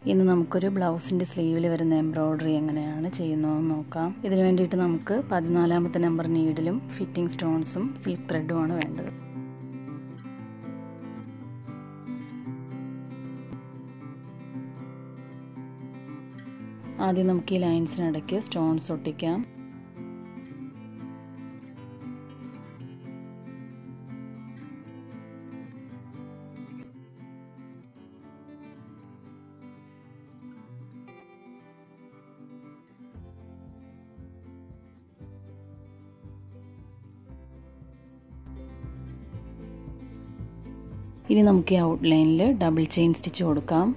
ഇന്ന് നമുക്കൊരു ബ്ലൗസിൻ്റെ സ്ലീവിൽ വരുന്ന എംബ്രോയ്ഡറി എങ്ങനെയാണ് ചെയ്യുന്നതെന്ന് നോക്കാം ഇതിന് വേണ്ടിയിട്ട് നമുക്ക് പതിനാലാമത്തെ നമ്പർ നീഡിലും ഫിറ്റിംഗ് സ്റ്റോൺസും സിൽക്ക് ത്രെഡുമാണ് വേണ്ടത് ആദ്യം നമുക്ക് ഈ ലൈൻസിനിടയ്ക്ക് സ്റ്റോൺസ് ഒട്ടിക്കാം ഇനി നമുക്ക് ഈ ഔട്ട്ലൈനിൽ ഡബിൾ ചെയിൻ സ്റ്റിച്ച് കൊടുക്കാം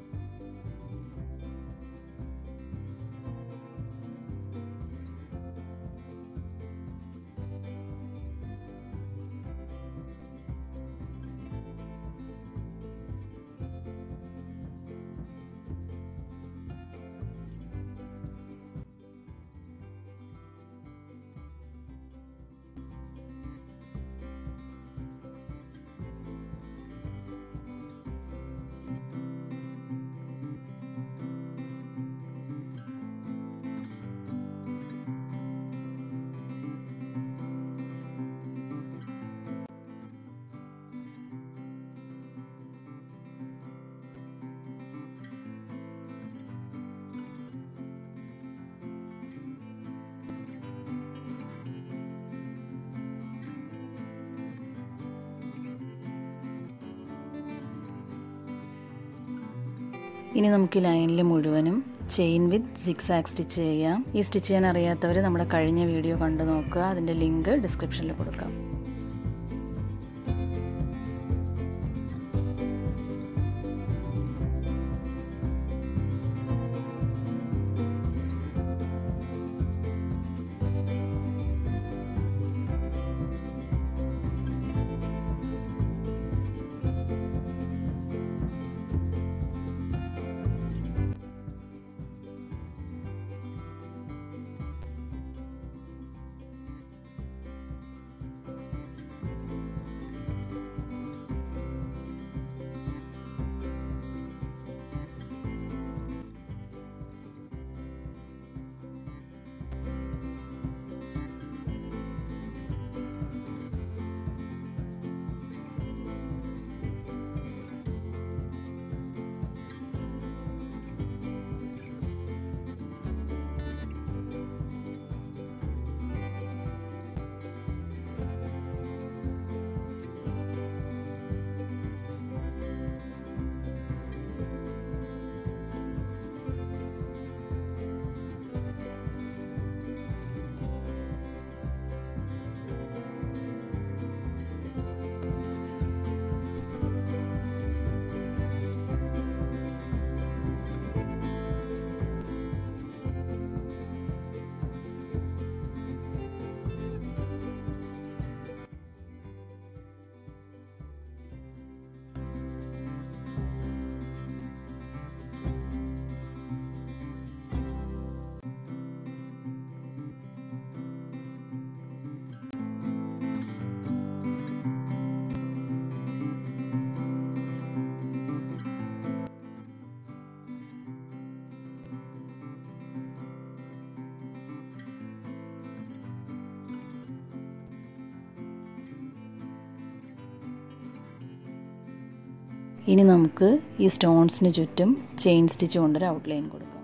ഇനി നമുക്ക് ഈ ലൈനിൽ മുഴുവനും ചെയിൻ വിത്ത് സിക്സ് ആക്ക് സ്റ്റിച്ച് ചെയ്യാം ഈ സ്റ്റിച്ച് ചെയ്യാൻ അറിയാത്തവർ നമ്മുടെ കഴിഞ്ഞ വീഡിയോ കണ്ടു നോക്കുക അതിൻ്റെ ലിങ്ക് ഡിസ്ക്രിപ്ഷനിൽ കൊടുക്കാം ഇനി നമുക്ക് ഈ സ്റ്റോൺസിന് ചുറ്റും ചെയിൻ സ്റ്റിച്ച് കൊണ്ടൊരു ഔട്ട്ലൈൻ കൊടുക്കാം